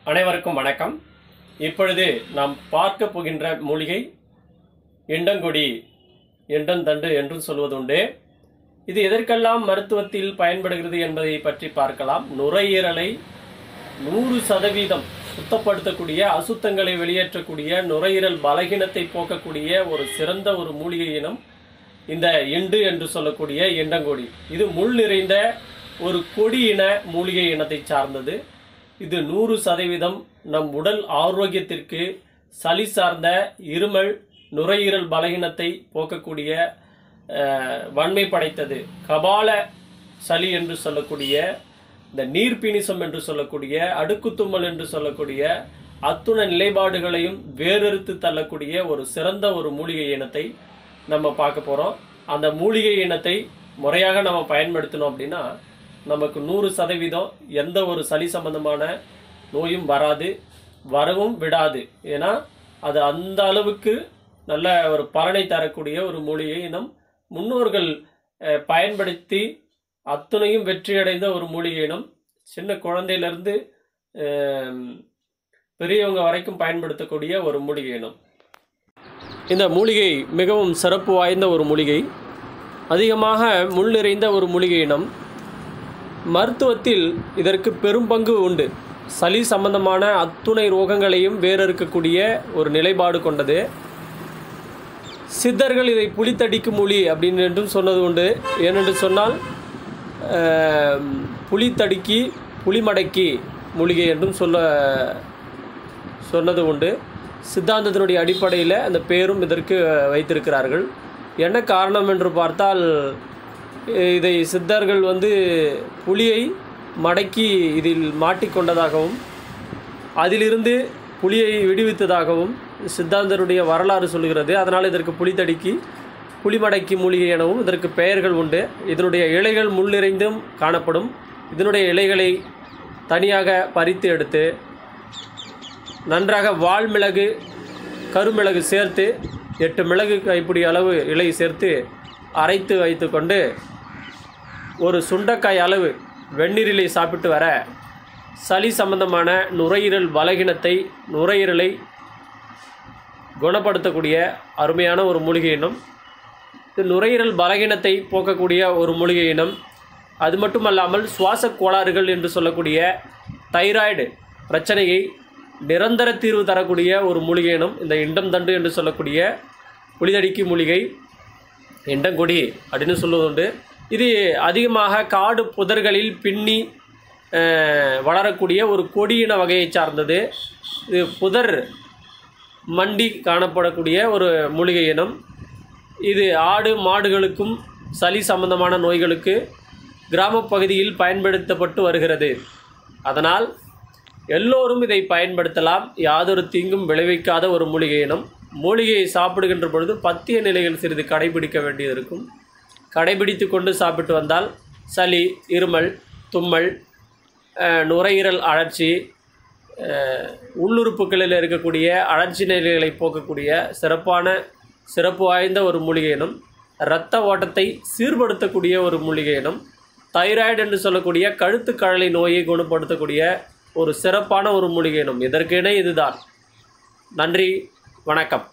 அனைவருக்கும் வணக்கம் இப்பொழுது நாம் பார்க்க போகின்ற மூலிகை எண்டங்கொடி எண்டந்தண்டு என்றும் சொல்வதுண்டு இது எதற்கெல்லாம் மருத்துவத்தில் பயன்படுகிறது என்பதை பற்றி பார்க்கலாம் நுரையீரலை நூறு சதவீதம் சுத்தப்படுத்தக்கூடிய அசுத்தங்களை வெளியேற்றக்கூடிய நுரையீரல் பலகீனத்தை போக்கக்கூடிய ஒரு சிறந்த ஒரு மூலிகை இனம் இந்த எண்டு என்று சொல்லக்கூடிய எண்டங்கொடி இது முள் நிறைந்த ஒரு கொடி இன மூலிகை இனத்தை சார்ந்தது இது நூறு சதவீதம் நம் உடல் ஆரோக்கியத்திற்கு சளி சார்ந்த இருமல் நுரையீரல் பலகீனத்தை போக்கக்கூடிய அஹ், வன்மை படைத்தது கபால சளி என்று சொல்லக்கூடிய இந்த நீர்ப்பிணிசம் என்று சொல்லக்கூடிய அடுக்குத்தும்மல் என்று சொல்லக்கூடிய அத்துணை நிலைப்பாடுகளையும் வேறறுத்து தள்ளக்கூடிய ஒரு சிறந்த ஒரு மூலிகை இனத்தை நம்ம பார்க்க போறோம் அந்த மூலிகை இனத்தை முறையாக நம்ம பயன்படுத்தினோம் அப்படின்னா நமக்கு நூறு சதவீதம் எந்த ஒரு சளி சம்பந்தமான நோயும் வராது வரவும் விடாது ஏன்னா அது அந்த அளவுக்கு நல்ல ஒரு பலனை தரக்கூடிய ஒரு மூலிகை இனம் முன்னோர்கள் அஹ், பயன்படுத்தி அத்துணையும் வெற்றியடைந்த ஒரு மூலிகை இனம் சின்ன குழந்தையிலிருந்து அஹ், பெரியவங்க வரைக்கும் பயன்படுத்தக்கூடிய ஒரு மூலிகை இனம் இந்த மூலிகை மிகவும் சிறப்பு வாய்ந்த ஒரு மூலிகை அதிகமாக முள் நிறைந்த ஒரு மூலிகை இனம் மருத்துவத்தில் இதற்கு பெரும் பங்கு உண்டு சளி சம்பந்தமான அத்துணை ரோகங்களையும் வேறறுக்கக்கூடிய ஒரு நிலைப்பாடு கொண்டது சித்தர்கள் இதை புலித்தடிக்கு மூலி அப்படின்னு என்றும் சொன்னது உண்டு ஏனென்று சொன்னால் ஆம், புலித்தடுக்கி புலிமடக்கி மூலிகை என்றும் சொல்ல சொன்னது உண்டு சித்தாந்தத்தினுடைய அடிப்படையில் அந்த பேரும் இதற்கு வைத்திருக்கிறார்கள் என்ன காரணம் என்று பார்த்தால் இதை சித்தர்கள் வந்து புலியை மடக்கி இதில் மாட்டிக்கொண்டதாகவும் அதிலிருந்து புலியை விடுவித்ததாகவும் சித்தாந்தருடைய வரலாறு சொல்கிறது அதனால் இதற்கு புலித்தடிக்கு புலிமடக்கி மூலிகை எனவும் இதற்கு பெயர்கள் உண்டு இதனுடைய இலைகள் முள்ளிறைந்தும் காணப்படும் இதனுடைய இலைகளை தனியாக பறித்து எடுத்து நன்றாக வால் மிளகு கருமிளகு சேர்த்து எட்டு மிளகு கைப்பிடி அளவு இலை சேர்த்து அரைத்து வைத்துக்கொண்டு ஒரு சுண்டைக்காய் அளவு வெந்நீரிலை சாப்பிட்டு வர சளி சம்பந்தமான நுரையீரல் பலகீனத்தை நுரையீரலை குணப்படுத்தக்கூடிய அருமையான ஒரு மூலிகை இனம் இது நுரையீரல் பலகீனத்தை போக்கக்கூடிய ஒரு மூலிகை இனம் அது மட்டுமல்லாமல் சுவாச கோளாறுகள் என்று சொல்லக்கூடிய தைராய்டு பிரச்சனையை நிரந்தர தீர்வு தரக்கூடிய ஒரு மூலிகை இனம் இந்த இண்டம் தண்டு என்று சொல்லக்கூடிய புலிதடிக்கு மூலிகை எண்டங்கொடி அப்படின்னு சொல்லுவதுண்டு இது அதிகமாக காடு புதர்களில் பின்னி அஹ், வளரக்கூடிய ஒரு கொடியின வகையை சார்ந்தது இது புதர் மண்டி காணப்படக்கூடிய ஒரு மூலிகை இனம் இது ஆடு மாடுகளுக்கும் சளி சம்பந்தமான நோய்களுக்கு கிராமப் பகுதியில் பயன்படுத்தப்பட்டு வருகிறது அதனால் எல்லோரும் இதை பயன்படுத்தலாம் யாதொரு தீங்கும் விளைவிக்காத ஒரு மூலிகை இனம் மூலிகையை சாப்பிடுகின்ற பொழுது பத்திய நிலைகள் சிறிது கடைபிடிக்க வேண்டியது இருக்கும் கடைபிடித்து கொண்டு சாப்பிட்டு வந்தால் சளி இருமல் தும்மல் அஹ், நுரையீரல் அழற்சி அஹ், உள்ளுறுப்புகளில் இருக்கக்கூடிய அழற்சி நிலைகளை போக்கக்கூடிய சிறப்பான சிறப்பு வாய்ந்த ஒரு மூலிகை இனம் இரத்த ஓட்டத்தை சீர்படுத்தக்கூடிய ஒரு மூலிகை இனம் தைராய்டு என்று சொல்லக்கூடிய கழுத்து கழலை நோயை குணப்படுத்தக்கூடிய ஒரு சிறப்பான ஒரு மூலிகை இனம் இதற்கு இணை இதுதான் நன்றி வணக்கம்